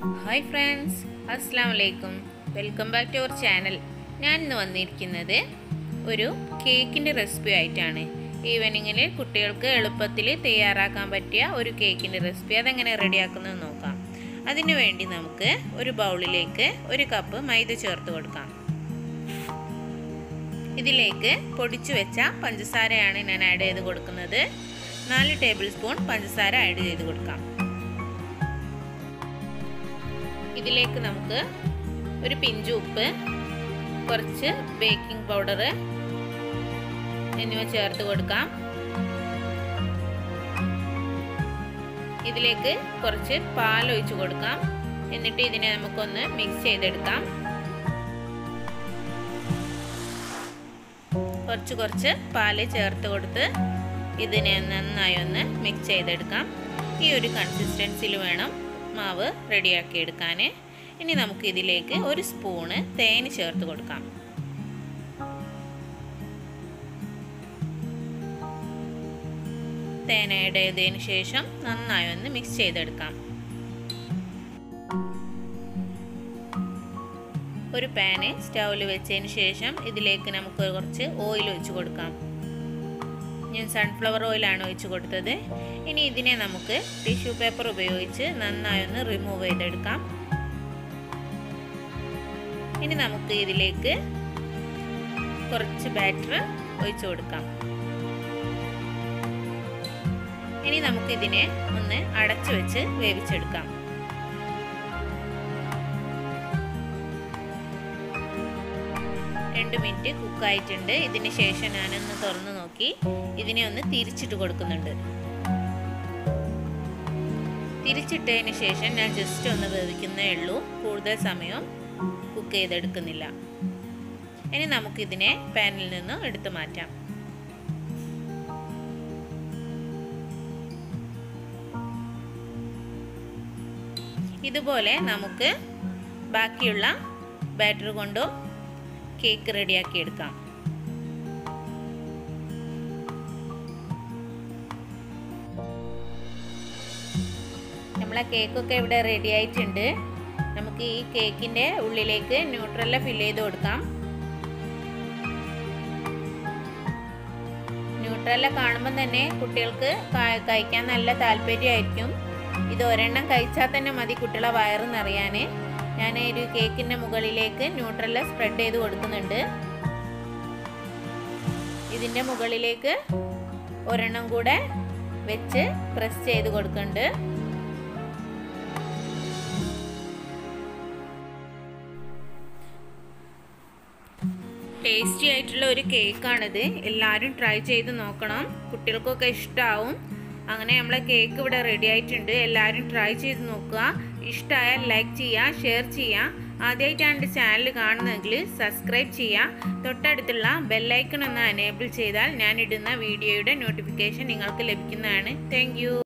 hi friends അസ്സാം വലൈക്കും welcome back to our channel ഞാൻ ഇന്ന് വന്നിരിക്കുന്നത് ഒരു കേക്കിൻ്റെ റെസിപ്പി ആയിട്ടാണ് ഈവനിങ്ങിൽ കുട്ടികൾക്ക് എളുപ്പത്തിൽ തയ്യാറാക്കാൻ പറ്റിയ ഒരു കേക്കിൻ്റെ റെസിപ്പി അതെങ്ങനെ റെഡിയാക്കുന്നത് നോക്കാം അതിനു വേണ്ടി നമുക്ക് ഒരു ബൗളിലേക്ക് ഒരു കപ്പ് മൈദ ചേർത്ത് കൊടുക്കാം ഇതിലേക്ക് പൊടിച്ചു വെച്ച പഞ്ചസാരയാണ് ഞാൻ ആഡ് ചെയ്ത് കൊടുക്കുന്നത് നാല് ടേബിൾ സ്പൂൺ പഞ്ചസാര ആഡ് ചെയ്ത് കൊടുക്കാം ഇതിലേക്ക് നമുക്ക് ഒരു പിഞ്ച് ഉപ്പ് കുറച്ച് ബേക്കിംഗ് പൗഡർ എന്നിവ ചേർത്ത് കൊടുക്കാം ഇതിലേക്ക് കുറച്ച് പാൽ ഒഴിച്ച് കൊടുക്കാം എന്നിട്ട് ഇതിനെ നമുക്കൊന്ന് മിക്സ് ചെയ്തെടുക്കാം കുറച്ച് കുറച്ച് പാല് ചേർത്ത് കൊടുത്ത് ഇതിനെ നന്നായി ഒന്ന് മിക്സ് ചെയ്തെടുക്കാം ഈ ഒരു കൺസിസ്റ്റൻസിൽ വേണം മാവ് റെഡിയാക്കി എടുക്കാൻ ഇനി നമുക്ക് ഇതിലേക്ക് ഒരു സ്പൂണ് തേൻ ചേർത്ത് കൊടുക്കാം തേൻ ആഡ് ചെയ്തതിന് ശേഷം നന്നായി ഒന്ന് മിക്സ് ചെയ്തെടുക്കാം ഒരു പാന് സ്റ്റൗവിൽ വെച്ചതിന് ശേഷം ഇതിലേക്ക് നമുക്ക് കുറച്ച് ഓയിൽ ഒഴിച്ച് കൊടുക്കാം ഞാൻ സൺഫ്ലവർ ഓയിലാണ് ഒഴിച്ച് കൊടുത്തത് ഇനി ഇതിനെ നമുക്ക് ടിഷ്യൂ പേപ്പർ ഉപയോഗിച്ച് നന്നായി ഒന്ന് റിമൂവ് ചെയ്തെടുക്കാം ഇനി നമുക്ക് ഇതിലേക്ക് കുറച്ച് ബാറ്റർ ഒഴിച്ചു കൊടുക്കാം ഇനി നമുക്കിതിനെ ഒന്ന് അടച്ചു വെച്ച് വേവിച്ചെടുക്കാം രണ്ട് മിനിറ്റ് കുക്കായിട്ടുണ്ട് ഇതിന് ശേഷം ഞാനൊന്ന് തുറന്നു നോക്കി ഇതിനെ ഒന്ന് തിരിച്ചിട്ട് കൊടുക്കുന്നുണ്ട് തിരിച്ചിട്ടതിന് ശേഷം ഞാൻ ജസ്റ്റ് ഒന്ന് വേവിക്കുന്നേ ഉള്ളൂ കൂടുതൽ സമയം കുക്ക് ചെയ്തെടുക്കുന്നില്ല ഇനി നമുക്കിതിനെ പാനിൽ നിന്ന് എടുത്തു മാറ്റാം ഇതുപോലെ നമുക്ക് ബാക്കിയുള്ള ബാറ്റർ കൊണ്ടും കേക്ക് റെഡിയാക്കി എടുക്കാം നമ്മളെ കേക്കൊക്കെ ഇവിടെ റെഡി ആയിട്ടുണ്ട് നമുക്ക് ഈ കേക്കിൻ്റെ ഉള്ളിലേക്ക് ന്യൂട്രല്ല ഫില്ല് ചെയ്ത് കൊടുക്കാം ന്യൂട്രല്ല കാണുമ്പോൾ തന്നെ കുട്ടികൾക്ക് കഴിക്കാൻ നല്ല താല്പര്യമായിരിക്കും ഇത് ഒരെണ്ണം കഴിച്ചാൽ തന്നെ മതി കുട്ടികളെ വയറ് നിറയാൻ ഞാൻ ഒരു കേക്കിൻ്റെ മുകളിലേക്ക് ന്യൂട്രല്ല സ്പ്രെഡ് ചെയ്ത് കൊടുക്കുന്നുണ്ട് ഇതിൻ്റെ മുകളിലേക്ക് ഒരെണ്ണം കൂടെ വെച്ച് പ്രസ് ചെയ്ത് കൊടുക്കുന്നുണ്ട് ടേസ്റ്റി ആയിട്ടുള്ള ഒരു കേക്കാണിത് എല്ലാവരും ട്രൈ ചെയ്ത് നോക്കണം കുട്ടികൾക്കൊക്കെ ഇഷ്ടമാവും അങ്ങനെ നമ്മളെ കേക്ക് ഇവിടെ റെഡി ആയിട്ടുണ്ട് എല്ലാവരും ട്രൈ ചെയ്ത് നോക്കുക ഇഷ്ടമായാൽ ലൈക്ക് ചെയ്യുക ഷെയർ ചെയ്യുക ആദ്യമായിട്ടാണ് എൻ്റെ ചാനൽ കാണുന്നതെങ്കിൽ സബ്സ്ക്രൈബ് ചെയ്യുക തൊട്ടടുത്തുള്ള ബെല്ലൈക്കൺ ഒന്ന് എനേബിൾ ചെയ്താൽ ഞാനിടുന്ന വീഡിയോയുടെ നോട്ടിഫിക്കേഷൻ നിങ്ങൾക്ക് ലഭിക്കുന്നതാണ് താങ്ക്